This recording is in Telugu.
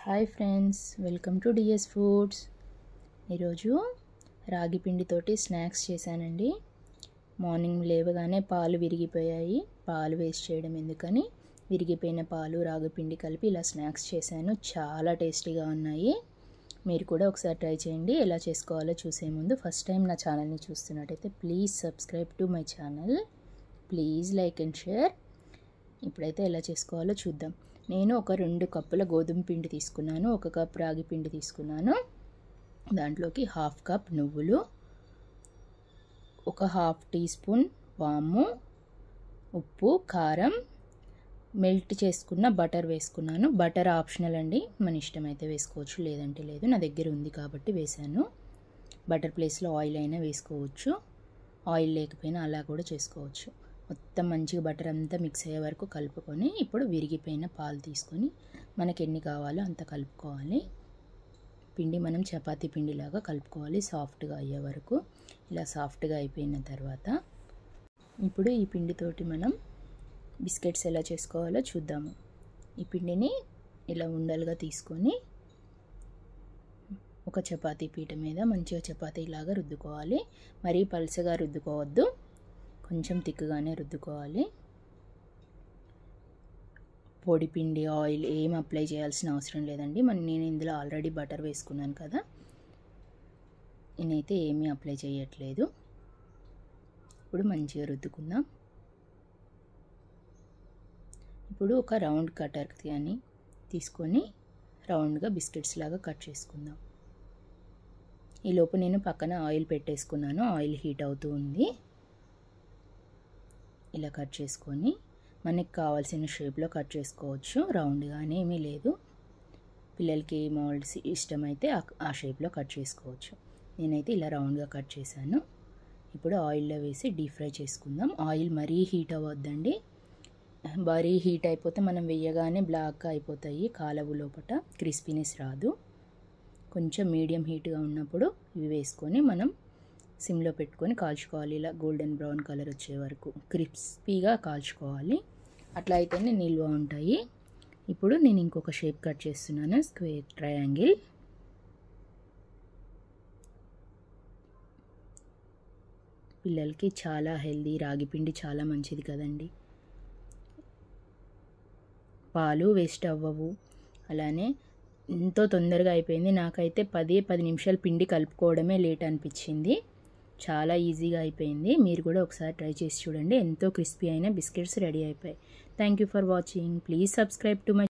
hi friends welcome to DS foods ఈరోజు రాగి పిండితోటి స్నాక్స్ చేశానండి మార్నింగ్ లేవగానే పాలు విరిగిపోయాయి పాలు వేస్ట్ చేయడం ఎందుకని విరిగిపోయిన పాలు రాగి పిండి కలిపి ఇలా స్నాక్స్ చేశాను చాలా టేస్టీగా ఉన్నాయి మీరు కూడా ఒకసారి ట్రై చేయండి ఎలా చేసుకోవాలో చూసే ముందు ఫస్ట్ టైం నా ఛానల్ని చూస్తున్నట్టయితే please subscribe to my channel please like and share ఇప్పుడైతే ఎలా చేసుకోవాలో చూద్దాం నేను ఒక రెండు కప్పుల గోధుమ పిండి తీసుకున్నాను ఒక కప్ రాగి పిండి తీసుకున్నాను దాంట్లోకి హాఫ్ కప్ నువ్వులు ఒక హాఫ్ టీ స్పూన్ వాము ఉప్పు కారం మెల్ట్ చేసుకున్న బటర్ వేసుకున్నాను బటర్ ఆప్షనల్ అండి మన ఇష్టమైతే వేసుకోవచ్చు లేదంటే లేదు నా దగ్గర ఉంది కాబట్టి వేశాను బటర్ ప్లేస్లో ఆయిల్ అయినా వేసుకోవచ్చు ఆయిల్ లేకపోయినా అలా కూడా చేసుకోవచ్చు మొత్తం మంచిగా బటర్ అంతా మిక్స్ అయ్యే వరకు కలుపుకొని ఇప్పుడు విరిగిపోయిన పాలు తీసుకొని మనకి ఎన్ని కావాలో అంత కలుపుకోవాలి పిండి మనం చపాతీ పిండిలాగా కలుపుకోవాలి సాఫ్ట్గా అయ్యే వరకు ఇలా సాఫ్ట్గా అయిపోయిన తర్వాత ఇప్పుడు ఈ పిండితోటి మనం బిస్కెట్స్ ఎలా చేసుకోవాలో చూద్దాము ఈ పిండిని ఇలా ఉండలుగా తీసుకొని ఒక చపాతీ పీట మీద మంచిగా చపాతీలాగా రుద్దుకోవాలి మరీ పలుసగా రుద్దుకోవద్దు కొంచెం తిక్కుగానే రుద్దుకోవాలి పొడి పిండి ఆయిల్ ఏం అప్లై చేయాల్సిన అవసరం లేదండి మన నేను ఇందులో ఆల్రెడీ బటర్ వేసుకున్నాను కదా నేనైతే ఏమీ అప్లై చేయట్లేదు ఇప్పుడు మంచిగా రుద్దుకుందాం ఇప్పుడు ఒక రౌండ్ కటర్ కానీ తీసుకొని రౌండ్గా బిస్కెట్స్ లాగా కట్ చేసుకుందాం ఈ లోపు నేను పక్కన ఆయిల్ పెట్టేసుకున్నాను ఆయిల్ హీట్ అవుతూ ఉంది ఇలా కట్ చేసుకొని మనకి కావాల్సిన షేప్లో కట్ చేసుకోవచ్చు రౌండ్గానే ఏమీ లేదు పిల్లలకి ఏ మోల్డ్స్ ఇష్టమైతే ఆ షేప్లో కట్ చేసుకోవచ్చు నేనైతే ఇలా రౌండ్గా కట్ చేశాను ఇప్పుడు ఆయిల్లో వేసి డీప్ ఫ్రై చేసుకుందాం ఆయిల్ మరీ హీట్ అవ్వద్దండి మరీ హీట్ అయిపోతే మనం వేయగానే బ్లాక్గా అయిపోతాయి కాలవు లోపల క్రిస్పీనెస్ రాదు కొంచెం మీడియం హీట్గా ఉన్నప్పుడు ఇవి వేసుకొని మనం సిమ్లో పెట్టుకొని కాల్చుకోవాలి ఇలా గోల్డెన్ బ్రౌన్ కలర్ వచ్చే వరకు క్రిస్పీగా కాల్చుకోవాలి అట్లా అయితేనే నిల్వ ఉంటాయి ఇప్పుడు నేను ఇంకొక షేప్ కట్ చేస్తున్నాను స్క్వేర్ ట్రయాంగిల్ పిల్లలకి చాలా హెల్దీ రాగి పిండి చాలా మంచిది కదండి పాలు వేస్ట్ అవ్వవు అలానే ఎంతో తొందరగా అయిపోయింది నాకైతే పది పది నిమిషాలు పిండి కలుపుకోవడమే లేట్ అనిపించింది చాలా ఈజీగా అయిపోయింది మీరు కూడా ఒకసారి ట్రై చేసి చూడండి ఎంతో క్రిస్పీ అయిన బిస్కెట్స్ రెడీ అయిపోయాయి thank you for watching please subscribe to my